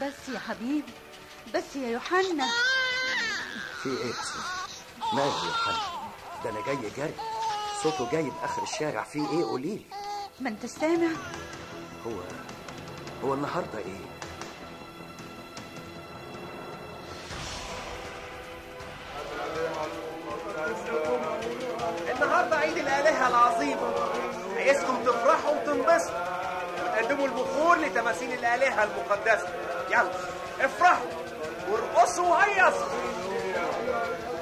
بس يا حبيبي بس يا يوحنا في ايه يا اسماء ماله يا يوحنا ده انا جاي جري صوته جاي باخر الشارع في ايه قوليلي ما انت سامع هو هو النهارده ايه النهارده عيد الآلهة العظيم عايزكم تفرحوا وتنبسطوا وتقدموا البخور لتماثيل الآلهة المقدسة يلا افرحوا وارقصوا وهيصوا